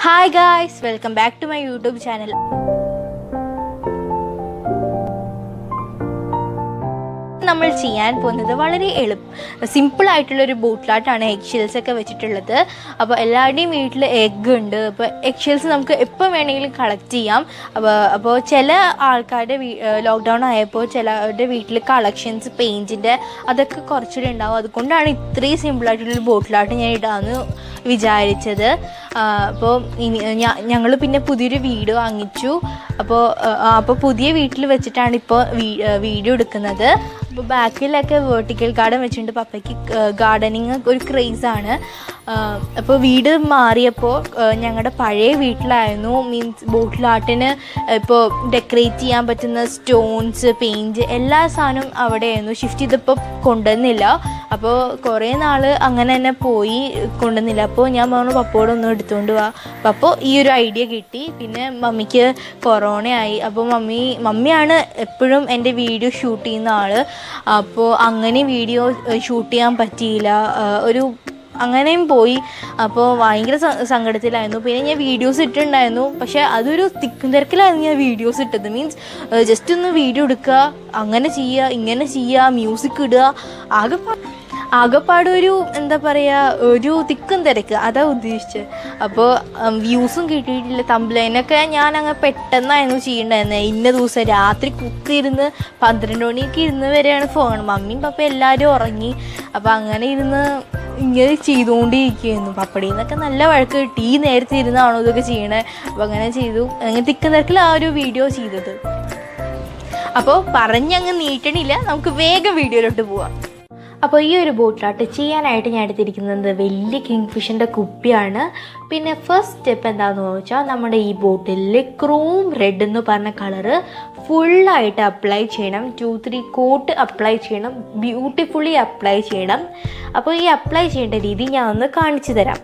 hi guys welcome back to my YouTube channel നമ്മൾ ചെയ്യാൻ പോകുന്നത് വളരെ എളുപ്പ സിമ്പിൾ ആയിട്ടുള്ള ഒരു ബോട്ടിലാട്ടാണ് എഗ് ഷെൽസ് ഒക്കെ വെച്ചിട്ടുള്ളത് അപ്പോൾ എല്ലാവരുടെയും വീട്ടിൽ എഗ്ഗ് ഉണ്ട് അപ്പോൾ എഗ് ഷെൽസ് നമുക്ക് എപ്പോൾ വേണമെങ്കിലും കളക്ട് ചെയ്യാം അപ്പോൾ അപ്പോൾ ചില ആൾക്കാരുടെ ലോക്ക്ഡൗൺ ആയപ്പോൾ ചിലരുടെ വീട്ടിൽ കളക്ഷൻസ് പെയിൻറ്റിൻ്റെ അതൊക്കെ കുറച്ചുകൂടി ഉണ്ടാവും അതുകൊണ്ടാണ് ഇത്രയും സിമ്പിളായിട്ടുള്ളൊരു ബോട്ടിലാട്ട് ഞാൻ ഇടാമെന്ന് വിചാരിച്ചത് അപ്പോൾ ഇനി ഞങ്ങൾ പിന്നെ പുതിയൊരു വീട് വാങ്ങിച്ചു അപ്പോൾ അപ്പോൾ പുതിയ വീട്ടിൽ വെച്ചിട്ടാണ് ഇപ്പോൾ വീഡിയോ എടുക്കുന്നത് അപ്പോൾ ബാക്കിലൊക്കെ വേർട്ടിക്കൽ ഗാർഡൻ വെച്ചിട്ടുണ്ട് പപ്പയ്ക്ക് ഗാർഡനിങ് ഒരു ക്രേസാണ് അപ്പോൾ വീട് മാറിയപ്പോൾ ഞങ്ങളുടെ പഴയ വീട്ടിലായിരുന്നു മീൻസ് ബോട്ടിലാട്ടിന് ഇപ്പോൾ ഡെക്കറേറ്റ് ചെയ്യാൻ പറ്റുന്ന സ്റ്റോൺസ് പെയിൻറ്റ് എല്ലാ സാധനവും അവിടെയായിരുന്നു ഷിഫ്റ്റ് ചെയ്തപ്പോൾ കൊണ്ടുവന്നില്ല അപ്പോൾ കുറേ നാൾ അങ്ങനെ തന്നെ പോയി കൊണ്ടുവന്നില്ല അപ്പോൾ ഞാൻ പറഞ്ഞു പപ്പോടെ ഒന്ന് എടുത്തുകൊണ്ട് വാ അപ്പോൾ ഈ ഒരു ഐഡിയ കിട്ടി പിന്നെ മമ്മിക്ക് കൊറോണയായി അപ്പോൾ മമ്മി മമ്മിയാണ് എപ്പോഴും എൻ്റെ വീഡിയോ ഷൂട്ട് ചെയ്യുന്ന ആൾ അപ്പോൾ അങ്ങനെ വീഡിയോ ഷൂട്ട് ചെയ്യാൻ പറ്റിയില്ല ഒരു അങ്ങനെയും പോയി അപ്പോൾ ഭയങ്കര സങ്കടത്തിലായിരുന്നു പിന്നെ ഞാൻ വീഡിയോസ് ഇട്ടിട്ടുണ്ടായിരുന്നു പക്ഷേ അതൊരു തിക്കും തിരക്കിലായിരുന്നു ഞാൻ വീഡിയോസ് ഇട്ടത് മീൻസ് ജസ്റ്റ് ഒന്ന് വീഡിയോ എടുക്കുക അങ്ങനെ ചെയ്യുക ഇങ്ങനെ ചെയ്യുക മ്യൂസിക് ഇടുക ആകെ ആകെപ്പാട് ഒരു എന്താ പറയുക ഒരു തിക്കും തിരക്ക് അതാ ഉദ്ദേശിച്ചത് അപ്പോൾ വ്യൂസും കിട്ടിയിട്ടില്ല തമ്പ്ലൈനൊക്കെ ഞാൻ അങ്ങ് പെട്ടെന്നായിരുന്നു ചെയ്യണ്ടായിരുന്നത് ഇന്ന ദിവസം രാത്രി കുത്തിയിരുന്ന് പന്ത്രണ്ട് മണിയൊക്കെ ഇരുന്ന് വരെയാണ് ഫോൺ മമ്മിയും പപ്പ എല്ലാവരും ഉറങ്ങി അപ്പോൾ അങ്ങനെ ഇരുന്ന് ഇങ്ങനെ ചെയ്തുകൊണ്ടിരിക്കുകയായിരുന്നു പപ്പടിയിൽ നിന്നൊക്കെ നല്ല വഴക്ക് കിട്ടി ഈ നേരത്തെ ഇരുന്നാണോ ഇതൊക്കെ ചെയ്യണേ അപ്പോൾ അങ്ങനെ ചെയ്തു അങ്ങനെ തിക്കും തിരക്കിൽ ആ ഒരു വീഡിയോ ചെയ്തത് അപ്പോൾ പറഞ്ഞങ്ങ് നീട്ടണില്ല നമുക്ക് വേഗം വീഡിയോയിലോട്ട് പോവാം അപ്പോൾ ഈ ഒരു ബോട്ടിലാട്ട് ചെയ്യാനായിട്ട് ഞാൻ എടുത്തിരിക്കുന്നത് വലിയ കിങ് ഫിഷിൻ്റെ കുപ്പിയാണ് പിന്നെ ഫസ്റ്റ് സ്റ്റെപ്പ് എന്താണെന്ന് വെച്ചാൽ നമ്മുടെ ഈ ബോട്ടിലിൽ ക്രോം റെഡ് എന്ന് പറഞ്ഞ കളറ് ഫുള്ളായിട്ട് അപ്ലൈ ചെയ്യണം ടു ത്രീ കോട്ട് അപ്ലൈ ചെയ്യണം ബ്യൂട്ടിഫുള്ളി അപ്ലൈ ചെയ്യണം അപ്പോൾ ഈ അപ്ലൈ ചെയ്യേണ്ട രീതി ഞാൻ ഒന്ന് കാണിച്ചു തരാം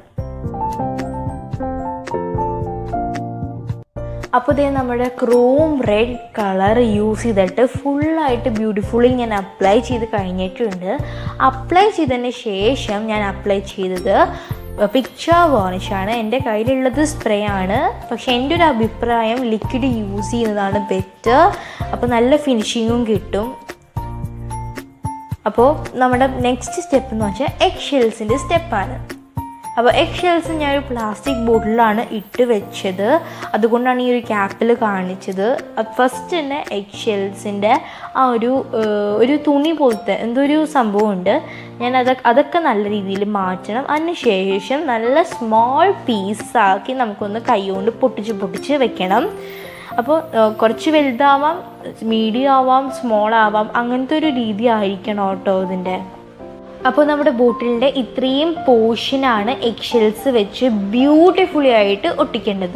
അപ്പോൾ ഇതേ നമ്മുടെ ക്രോം റെഡ് കളർ യൂസ് ചെയ്തിട്ട് ഫുള്ളായിട്ട് ബ്യൂട്ടിഫുള്ളി ഞാൻ അപ്ലൈ ചെയ്ത് കഴിഞ്ഞിട്ടുണ്ട് അപ്ലൈ ചെയ്തതിന് ശേഷം ഞാൻ അപ്ലൈ ചെയ്തത് പിക്ചർ വാണിഷാണ് എൻ്റെ കയ്യിലുള്ളത് സ്പ്രേ ആണ് പക്ഷേ എൻ്റെ ഒരു അഭിപ്രായം ലിക്വിഡ് യൂസ് ചെയ്യുന്നതാണ് ബെറ്റർ അപ്പോൾ നല്ല ഫിനിഷിങ്ങും കിട്ടും അപ്പോൾ നമ്മുടെ നെക്സ്റ്റ് സ്റ്റെപ്പ് എന്ന് വെച്ചാൽ എഗ് ഷെൽസിൻ്റെ സ്റ്റെപ്പാണ് അപ്പോൾ എഗ് ഷെൽസ് ഞാൻ ഒരു പ്ലാസ്റ്റിക് ബോട്ടിലാണ് ഇട്ട് വെച്ചത് അതുകൊണ്ടാണ് ഈ ഒരു ക്യാപ്പിൽ കാണിച്ചത് ഫസ്റ്റ് തന്നെ എഗ് ഷെൽസിൻ്റെ ആ ഒരു ഒരു തുണി പോലത്തെ എന്തോ ഒരു സംഭവമുണ്ട് ഞാൻ അതൊക്കെ അതൊക്കെ നല്ല രീതിയിൽ മാറ്റണം അതിന് ശേഷം നല്ല സ്മോൾ പീസാക്കി നമുക്കൊന്ന് കൈകൊണ്ട് പൊട്ടിച്ച് പൊട്ടിച്ച് വെക്കണം അപ്പോൾ കുറച്ച് വലുതാവാം മീഡിയം ആവാം സ്മോൾ ആവാം അങ്ങനത്തെ ഒരു രീതി ആയിരിക്കണം കേട്ടോ ഇതിൻ്റെ അപ്പോൾ നമ്മുടെ ബോട്ടിലിൻ്റെ ഇത്രയും പോർഷനാണ് എഗ് ഷെൽസ് വെച്ച് ബ്യൂട്ടിഫുള്ളി ആയിട്ട് ഒട്ടിക്കേണ്ടത്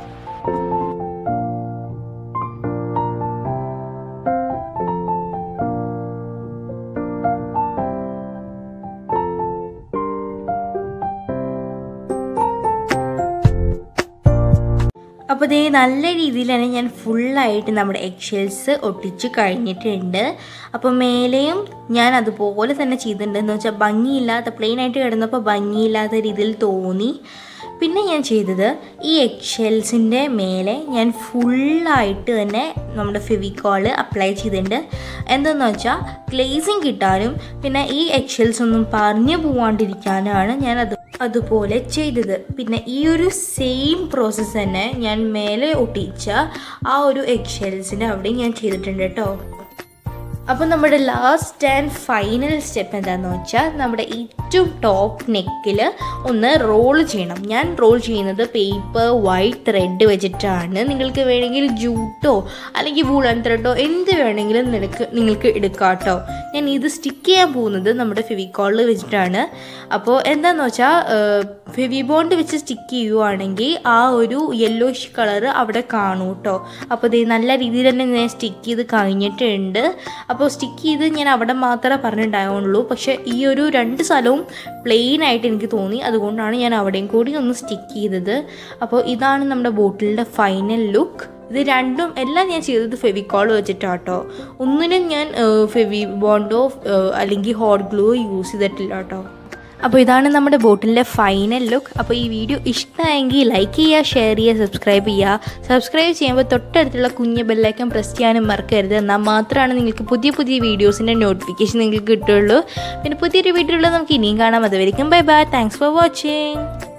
അപ്പോൾ ഇതേ നല്ല രീതിയിൽ തന്നെ ഞാൻ ഫുള്ളായിട്ട് നമ്മുടെ എഗ് ഷെൽസ് ഒട്ടിച്ച് കഴിഞ്ഞിട്ടുണ്ട് അപ്പോൾ മേലെയും ഞാൻ അതുപോലെ തന്നെ ചെയ്തിട്ടുണ്ട് എന്ന് വെച്ചാൽ ഭംഗിയില്ലാത്ത പ്ലെയിൻ ആയിട്ട് കിടന്നപ്പോൾ ഭംഗിയില്ലാത്ത രീതിയിൽ തോന്നി പിന്നെ ഞാൻ ചെയ്തത് ഈ എഗ് ഷെൽസിൻ്റെ മേലെ ഞാൻ ഫുള്ളായിട്ട് തന്നെ നമ്മുടെ ഫെവിക്കോള് അപ്ലൈ ചെയ്തിട്ടുണ്ട് എന്തെന്ന് വെച്ചാൽ ഗ്ലേസിങ് കിട്ടാനും പിന്നെ ഈ എഗ് ഷെൽസ് ഒന്നും പറഞ്ഞു പോവാണ്ടിരിക്കാനാണ് ഞാൻ അത് അതുപോലെ ചെയ്തത് പിന്നെ ഈ ഒരു സെയിം പ്രോസസ്സ് തന്നെ ഞാൻ മേലെ ഒട്ടിച്ച ആ ഒരു എഗ് ഷെൽസിൻ്റെ അവിടെ ഞാൻ ചെയ്തിട്ടുണ്ട് കേട്ടോ അപ്പോൾ നമ്മുടെ ലാസ്റ്റ് ആൻഡ് ഫൈനൽ സ്റ്റെപ്പ് എന്താണെന്ന് വെച്ചാൽ നമ്മുടെ ഏറ്റവും ടോപ്പ് നെക്കിൽ ഒന്ന് റോൾ ചെയ്യണം ഞാൻ റോൾ ചെയ്യുന്നത് പേപ്പർ വൈറ്റ് ത്രെഡ് വെച്ചിട്ടാണ് നിങ്ങൾക്ക് വേണമെങ്കിൽ ജൂട്ടോ അല്ലെങ്കിൽ വൂളൻ ത്രെഡോ എന്ത് വേണമെങ്കിലും നിനക്ക് നിങ്ങൾക്ക് എടുക്കാം കേട്ടോ ഞാൻ ഇത് സ്റ്റിക്ക് ചെയ്യാൻ പോകുന്നത് നമ്മുടെ ഫെവിക്കോളിൽ വെച്ചിട്ടാണ് അപ്പോൾ എന്താണെന്ന് വെച്ചാൽ ഫെവി ബോണ്ട് വെച്ച് സ്റ്റിക്ക് ചെയ്യുവാണെങ്കിൽ ആ ഒരു യെല്ലോഷ് കളർ അവിടെ കാണും കേട്ടോ അപ്പോൾ ഇത് നല്ല രീതിയിൽ തന്നെ ഞാൻ സ്റ്റിക്ക് ചെയ്ത് കഴിഞ്ഞിട്ടുണ്ട് അപ്പോൾ സ്റ്റിക്ക് ചെയ്ത് ഞാൻ അവിടെ മാത്രമേ പറഞ്ഞിട്ടുണ്ടായുള്ളൂ പക്ഷേ ഈ ഒരു രണ്ട് സ്ഥലവും പ്ലെയിൻ ആയിട്ട് എനിക്ക് തോന്നി അതുകൊണ്ടാണ് ഞാൻ അവിടെയും കൂടി ഒന്ന് സ്റ്റിക്ക് ചെയ്തത് അപ്പോൾ ഇതാണ് നമ്മുടെ ബോട്ടിലിൻ്റെ ഫൈനൽ ലുക്ക് ഇത് രണ്ടും എല്ലാം ഞാൻ ചെയ്തത് ഫെവിക്കോൾ വെച്ചിട്ടാട്ടോ ഒന്നിനും ഞാൻ ഫെവി ബോണ്ടോ അല്ലെങ്കിൽ ഹോട്ട് ഗ്ലൂ യൂസ് ചെയ്തിട്ടില്ല കേട്ടോ അപ്പോൾ ഇതാണ് നമ്മുടെ ബോട്ടിലിൻ്റെ ഫൈനൽ ലുക്ക് അപ്പോൾ ഈ വീഡിയോ ഇഷ്ടമായെങ്കിൽ ലൈക്ക് ചെയ്യുക ഷെയർ ചെയ്യുക സബ്സ്ക്രൈബ് ചെയ്യുക സബ്സ്ക്രൈബ് ചെയ്യുമ്പോൾ തൊട്ടടുത്തുള്ള കുഞ്ഞ് ബെല്ലൈക്കൻ പ്രസ് ചെയ്യാനും മറക്കരുത് എന്നാൽ മാത്രമാണ് നിങ്ങൾക്ക് പുതിയ പുതിയ വീഡിയോസിൻ്റെ നോട്ടിഫിക്കേഷൻ നിങ്ങൾക്ക് കിട്ടുള്ളൂ പിന്നെ പുതിയൊരു വീഡിയോയിൽ നമുക്ക് ഇനിയും കാണാം അതുവരെയും bye bye thanks for watching